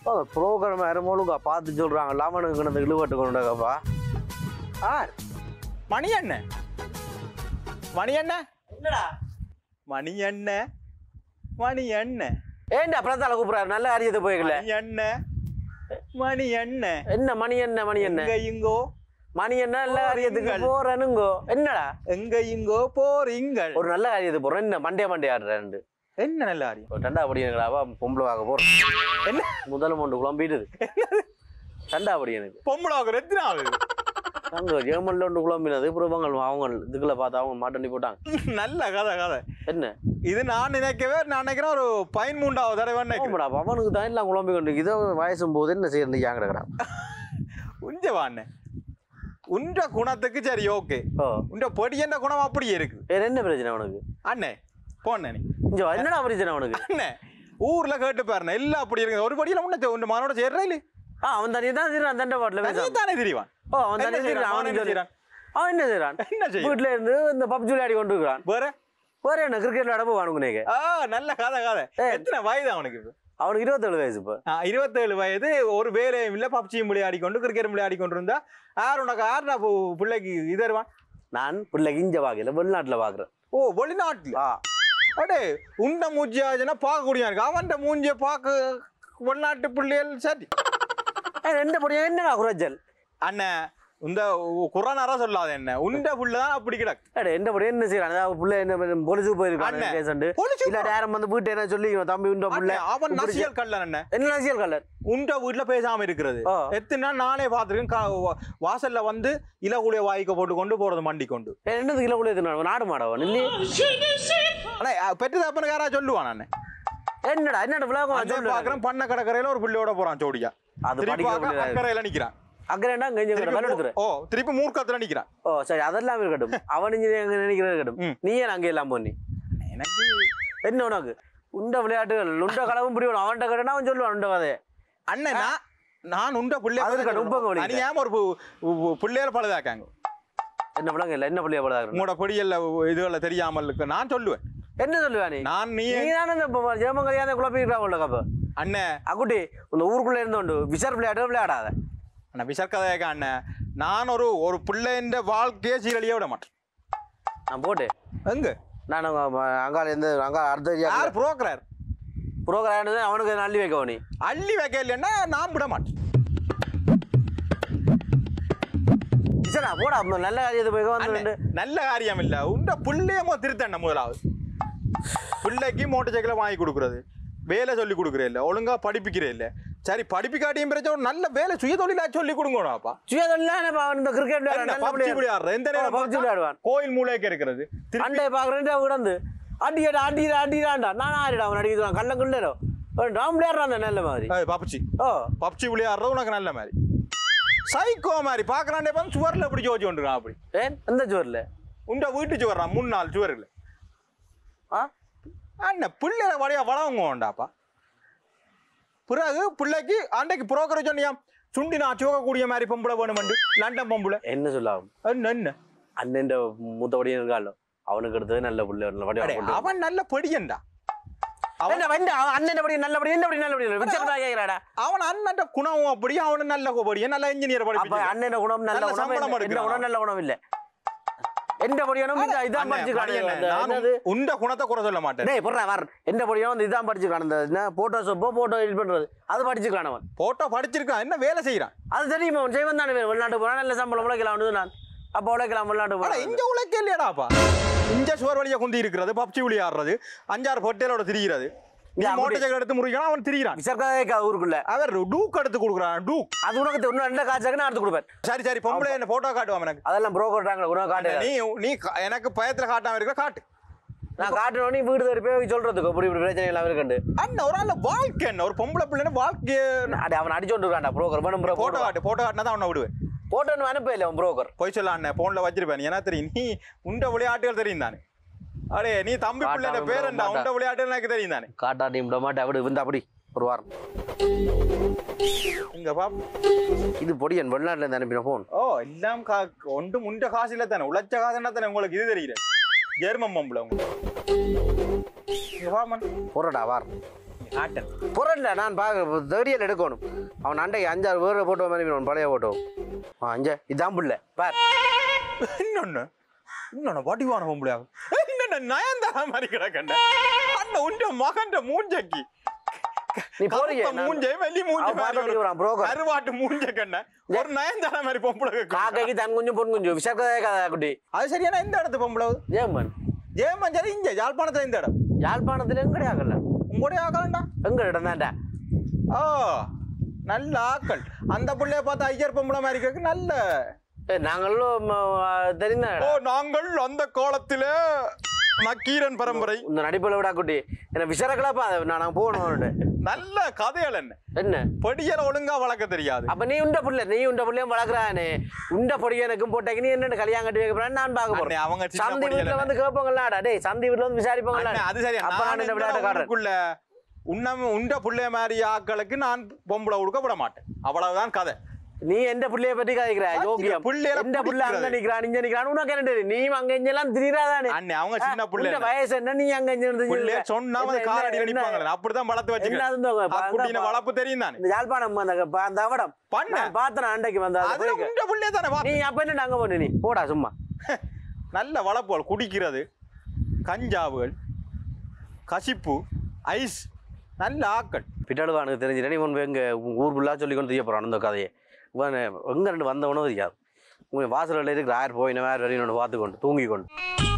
Program மருமகளுக்கா பார்த்து சொல்றாங்க லவனுக்கு கிடந்து இழுவட்டு கொண்டாக்கப்பா ஆர் மணி அண்ணன் மணி அண்ணன் என்னடா மணி அண்ணன் மணி அண்ணன் ஏண்டா பிரதால கூப்பிடுறாரு நல்ல காரியத்தை போய்க்கல மணி அண்ணன் மணி அண்ணன் என்ன மணி என்ன மணி என்ன எங்க இங்கோ மணி என்ன நல்ல காரியத்துக்கு போறீங்கள். போறனுங்கோ என்னடா எங்க இங்கோ போறீங்கள் ஒரு நல்ல காரியத்துக்கு போறோம் என்ன மண்டே மண்டே ஆடுறேன் என்ன நல்ல காரியம் ஒரு டண்டா படி எனக்குடாவா பொம்பளை வாங்க போறோம் என்ன முதல் மொண்டு குழம்பிடுது டண்டா படி எனக்கு பொம்பளை எத்தனை ஆகுது அங்க ஜெர்மன்ல ஒன்று குழம்பினது அப்புறம் இவங்க அவங்க இதுக்குள்ள பார்த்து அவங்க மாட்டண்டி போட்டாங்க நல்ல கதை கதை என்ன இது நான் நினைக்கவே நான் நினைக்கிறேன் ஒரு பதிமூன்றாவது தடவை நினைக்கிறேன் ஆமாடா அவனுக்கு தான் எல்லாம் குழம்பி கொண்டு இதோ வயசும் போது என்ன செய்யறது ஏன் கிடக்குறான் உஞ்ச வாண்ணே உன்ற குணத்துக்கு சரி ஓகே ஓ உன்ற பொடியன்ற குணம் அப்படியே இருக்கு வேற என்ன பிரச்சனை அவனுக்கு அண்ணே போண்ணே நீ இங்க வா, என்னடா பிரச்சனை அவனுக்கு அண்ணே ஊர்ல கேட்டு பாருண்ணே எல்லாம் அப்படி இருக்கு ஒரு படியில உன்ன உன் மனோட சேர்றா இல்ல ஆ அவன் தனியே தான் செய்யறான் தண்டை பாட்டில் நீ பேசாம தானே தெரியவான் ஓ அவன் என்ன தனியே செய்றான்? செய்யறான் அவன் அவனுக்கு என்ன செய்றான்? அவன் என்ன செய்யறான் என்ன செய்யும் வீட்டுல இருந்து இந்த பப்ஜி விளையாடி கொண்டு இருக்கிறான் வேற வேற என்ன கிரிக்கெட் விளையாட போவானுங்க நீங்க ஆ நல்ல கதை கதை ஏய். எத்தனை வயது அவனுக்கு இப்ப? அவனுக்கு இருபத்தேழு வயசு இப்போ ஆ, இருபத்தேழு வயது ஒரு வேலையும் இல்ல பப்ஜியும் விளையாடி கொண்டு கிரிக்கெட் விளையாடி கொண்டு இருந்தா யார் உனக்கு யாருடா பு- பிள்ளைக்கு இது தருவான் நான் பிள்ளைக்கு இங்க பாக்கல வெளிநாட்டுல பாக்குறேன் ஓ வெளிநாட்டுல ஆ அடே உண்ட மூஞ்சி ஆச்சுன்னா பார்க்கக்கூடிய இருக்கு அவன் மூஞ்சிய பார்க்க வெளிநாட்டு பிள்ளைகள் சரி ஏய், ரெண்டு படியும் என்னடா குரஜல் அண்ணன் இந்த குரானாரா சொல்லாத என்ன உண்ட புள்ள தான் அப்படி கிடக்கு அடே எந்த படி என்ன செய்யறான் அதாவது புள்ள என்ன பொலிசுக்கு போயிருக்கான் அண்ணே, கேசண்டு பொலிசுக்கு இல்ல நேரம் வந்து வீட்டு என்ன சொல்லி இவன் தம்பி உண்ட புள்ள அண்ணே, அவன் இப்படி நசியல் கல்லன் அண்ணன் என்ன நசியல் கலர் உண்ட வீட்டுல பேசாம இருக்கிறது ஆ. எத்தனை நாள் நானே பார்த்திருக்கேன் கா- வா- வாசல்ல வந்து இலகுலிய வாய்க்க போட்டு கொண்டு போறது மண்டி கொண்டு ஏய், என்னது கிலோ கூட எத்தனை நாடு மாடவன் இல்லையே ஆனா பெற்று தப்பன யாரா சொல்லுவான் அண்ணன் என்னடா என்னடா விளாகம் அண்ணன் பாக்குறேன் பண்ண கடற்கரையில ஒரு பிள்ளையோட போறான் ஜோடியா அது திருப்பி படிக்கிற பார்க்க பிள்ளை. அக்கறையில நிக்கிறான் அக்கறைண்டா கெஞ்ச திருப்பி கல் எடுத்துரு மூ- ஓ திருப்பி மூர்க்கத்துல நிக்கிறான் ஓ சரி அதெல்லாம் இருக்கட்டும் அவன் இங்க எங்க நினைக்கிறது இருக்கட்டும் ம். நீ ஏன் அங்கே எல்லாம் போனி எனக்கு என்ன உனக்கு உண்ட விளையாட்டுகள் உண்ட களவும் புரியும் அவன்கிட்ட கேட்டா அவன் சொல்லுவான் உண்ட கதையை அண்ணன் நான் நான் உண்ட பிள்ளை அது இருக்கட்டும், உப்பங்க வலிக்குது. அணியாம ஒரு பு- பு- பிள்ளையில பழுதாக்காங்க என்ன விளங்க இல்ல என்ன பிள்ளைய பழகாரு உங்களோட பொடியல்ல இதுகளை தெரியாமல் இருக்கு நான் சொல்லுவேன் என்ன சொல்லுவா நீ நான் நீ நீ தானே இந்த ஜெர்மன் கல்யாணம் குழப்பிக்கிறான் கப்ப அண்ணன் அக்குட்டி இந்த ஊருக்குள்ள இருந்தோண்டு விசார் விளையாட்டு விளையாடாத அண்ணன் விசர்க்கதையாக்க அண்ணன் நான் ஒரு ஒரு பிள்ளைன்ற வாழ்க்கையை சீரழிய விட மாட்டேன் நான் போட்டு எங்க நான் அங்க அங்கால இருந்து அங்க அடுத்த யார் புரோக்கரர் புரோக்கர் அவனுக்கு அள்ளி வைக்கவ நீ அள்ளி வைக்க இல்லைன்னா நான் விட மாட்டேன் சரி போடா அப்ப நல்ல காரியத்தை போய் வந்து அண்ணே, நல்ல காரியம் இல்ல உண்ட பிள்ளையமோ திருத்தண்ண முதலாவது பிள்ளைக்கு மோட்டர் சைக்கிளை வாங்கி கொடுக்குறது வேலை சொல்லி கொடுக்குறே இல்ல ஒழுங்கா படிப்பிக்கிறே இல்ல சரி படிப்பிக்காட்டியும் பிரச்சனை ஒரு நல்ல வேலை சுய தொழிலா சொல்லி கொடுங்கடாப்பா சுயதொழிலான அவன் இந்த கிரிக்கெட் விளையாட நல்ல பப்ஜி player. விளையாடுற எந்த நேரம் PUBG பார்த்தா விளையாடுவான் கோயில் மூளைக்கு இருக்கிறது திருப்பி அண்டை பாக்குறேன் கிடந்து அடிக்கடா அடிடா அடிடாண்டா நான் ஆடிடா அவன் அடிக்கிறான் கள்ள குள்ளரோ நான் விளையாடுறான் நல்ல மாதிரி ஏய், பப்ஜி ஓ பப்ஜி விளையாடுறது உனக்கு நல்ல மாதிரி சைக்கோ மாதிரி பாக்குறாண்டே பார்த்து சுவர்ல பிடிச்சி வச்சு கொண்டிருக்கான் அப்படி ஏன் எந்த ஜோர்ல உண்ட வீட்டு சுவர்றான் மூணு நாலு சுவரில் ஆ அண்ணன் பிள்ளைய வளைய வளவங்க உண்டாப்பா பிறகு பிள்ளைக்கு அன்றைக்கு புரோக்கர் சொன்னியா சுண்டி நான் சோகக்கூடிய மாதிரி பொம்பளை வேணுமெண்டு லண்டன் பொம்பளை என்ன சொல்லாம் என்ன என்ன அண்ணன் மூத்தபடியும் இருக்காளோ அவனுக்கு எடுத்தது நல்ல புள்ள நல்ல படி அடே, அவன் நல்ல படியன்டா அவன் அண்ணன் படி நல்லபடி என்ன படி நல்லபடி விசாரணை கேட்கிறாடா அவன் அண்ணன் குணம் அப்படி அவனு நல்ல படிய நல்ல இன்ஜினியர் அப்ப படிப்பு அண்ணன் குணம் நல்ல நல்ல குணம் சம்பளம் என்ன- என்ன எடுக்கிறான். குணம் நல்ல குணம் இல்ல எந்த படியானும் இந்த இதான் படிச்சுக்கானது என்னது உண்ட குணத்தை குறை சொல்ல மாட்டேன் டேய் போடுறா வர் எந்த படியும் வந்து இதான் படிச்சுக்கான இந்த என்ன போட்டோ சோப்போ போட்டோ எடிட் பண்றது அது படிச்சுக்கானவன் போட்டோ படிச்சிருக்கான் என்ன வேலை செய்யறான் அது தெரியுமா அவன் செய்வன் தானே வெளிநாட்டு போனா நல்ல சம்பளம் உழைக்கலாம் நான் அப்ப உழைக்கலாம் வெளிநாட்டு ஆனா போனா இங்க உழைக்க இல்லையாடாப்பா இங்க சுவர் வழியா குந்தி இருக்கிறது பப்ஜி விளையாடுறது அஞ்சாறு பொட்டையிலோட திரிகிறது நீ இல்ல, அப்படி- மோட்டர் சைக்கிள் எடுத்து முறிக்கிறான் அவன் திரிகிறான் விசாரிக்காத ஊருக்குள்ள அவர் டூக் எடுத்து கொடுக்குறான் டூக் அது உனக்கு தெ- இன்னும் ரெண்டு காய்ச்சாக்கு நான் எடுத்து கொடுப்பேன் சரி சரி பொம்பளை என்ன போட்டோ காட்டுவான் எனக்கு அதெல்லாம் ப்ரோ காட்டுறாங்க உனக்கு காட்டு நீ நீ க- எனக்கு பயத்துல காட்டாம இருக்கிற காட்டு நான் காட்டணும் நீ வீடு தேடி போய் சொல்றதுக்கு இப்படி இப்படி பிரச்சனை எல்லாம் இருக்குண்டு அண்ணன் ஒரு ஆள் வாழ்க்கை என்ன ஒரு பொம்பளை பிள்ளைன்னு வாழ்க்கை அடி அவன் அடிச்சோண்டு இருக்கான்டா ப்ரோக்கர் வேணும் ப்ரோ போட்டோ காட்டு போட்டோ காட்டினா தான் அவனை விடுவேன் போட்டோன்னு அனுப்ப இல்லை அவன் ப்ரோக்கர் போய் சொல்ல அண்ணன் போன்ல வச்சிருப்பேன் நீ என்ன தெரியும் நீ உண்ட விளையாட்டுகள் தெரியும் தானே அடே நீ தம்பி பிள்ளை காட்டாம பேர் விட என்ன உண்ட மாட்டான். விளையாட்டுகள் எனக்கு தெரியும் தானே காட்டாட்டி விட மாட்டேன் அப்படி வந்து அப்படி ஒரு வாரம் இங்க பாப் இது பொடியன் வெளிநாட்டுல இருந்து அனுப்பின ஃபோன் ஓ எல்லாம் கா ஒன்று முண்ட காசு இல்ல தானே உழைச்ச காசு என்ன தானே உங்களுக்கு இது தெரியல ஜெர்மன் பொம்பளை உங்களுக்கு இங்க வா மன். போறடா வார் காட்டன் புறல நான் பார்க்க தேடியல் எடுக்கணும் அவன் அண்டைக்கு அஞ்சாறு வேற போட்டோ மாதிரி வேணும், பழைய போட்டோ ஆ அஞ்சு இதான் புள்ள பார் இன்னொன்னு இன்னொன்னு வடிவான பொம்பளையாகும் என்ன நயன்தாரா மாதிரி கிடக்கண்ட அண்ணன் உண்ட மகன்ற மூஞ்சக்கி நீ போறீங்க கருத்த மூஞ்சே வெள்ளி மூஞ்ச அவன் மாதிரி பார்த்துட்டு ஒரு வரான், broker. கருவாட்டு மூஞ்ச கண்ண ஒரு நயன்தாரா மாதிரி பொம்பளை கேக்கும். காக்கைக்கு தன் குஞ்சு பொன் குஞ்சு விசக்கதே கதா குட்டி அது சரியான இந்த இடத்து பொம்பளை ஏமன் ஏமா சரி இங்க யாழ்ப்பாணத்துல இந்த இடம் யாழ்ப்பாணத்துல எங்கடே ஆகல உங்களுடைய ஆக்கலண்டா எங்க இடம் தான்டா ஓ நல்ல ஆக்கள் அந்த பிள்ளைய பார்த்தா ஐயர் பொம்பளை மாதிரி இருக்கு நல்ல ஏ நாங்களும் தெரிந்த ஓ நாங்கள் அந்த காலத்தில நக்கீரன் பரம்பரை இந்த நடிப்பில் விடா குட்டி என்ன விசரக்கலாப்பா நான் போகணும் நல்ல கதைகள் என்ன என்ன படியல ஒழுங்கா வளர்க்க தெரியாது அப்ப நீ உண்ட புள்ள நீ உண்ட புள்ளையும் வளர்க்குறானே உண்ட பொடியனுக்கும் போட்டேக்கு நீ என்ன கல்யாணம் கட்டி வைக்க போறேன்னு நான் பார்க்க அண்ணே, போறேன் அவங்க சின்ன சந்தி பொடியல வீட்டுல வந்து கேட்பாங்களாடா டேய் சந்தி வீட்டுல வந்து விசாரிப்பாங்களா அண்ணே, அது சரி அப்ப நான் இந்த விளையாட்டுக்காரன் ஊருக்குள்ள உன்னம் உண்ட புள்ளைய மாதிரி ஆக்களுக்கு நான் பொம்பளை கொடுக்க விட மாட்டேன் அவ்வளவுதான் கதை நீ எந்த புள்ளைய பத்தி கதைக்கிற யோகியம் புள்ளையில எந்த புள்ள அங்க பிடிக்கிறது. நிக்கிறான் இங்க நிக்கிறான் உனக்கு என்ன தெரியும்? நீ அங்க இங்கெல்லாம் திரியாதானே அண்ணே அவங்க சின்ன புள்ளை உன்ட வயசு என்ன நீ அங்க இங்க இருந்து புள்ளைய திரியுற? சொன்னா வந்து என்ன- கார் அடி என்ன- அடிப்பாங்க அப்படிதான் வளர்த்து என்ன வச்சுக்க அதுன்னு பாருங்க. குட்டின அங்க வளர்ப்பு தெரியும் தானே இந்த யாழ்ப்பாணம் அந்த ப- அந்த அவடம் பண்ண. நான் பார்த்தேன் அண்டைக்கு வந்த அது அதுல போய்க்க. உண்ட புள்ளைய தானே நீ அப்ப என்ன அங்க போன நீ போடா சும்மா நல்ல வளர்ப்புகள் குடிக்கிறது கஞ்சாவுகள் கசிப்பு ஐஸ் நல்ல ஆக்கள் பிட்டாளுவானுக்கு தெரிஞ்சிட்டேன் இவன் எங்க ஊர் ஃபுல்லாக சொல்லி கொண்டு தெரிய போறான் அந்த கதையை இவன் எங்க ரெண்டு வந்தவனோ தெரியாது உங்க வாசலில் இருக்கிற ஆயிரம் போயின வேறு வரையும் பார்த்து கொண்டு தூங்கி கொண்டு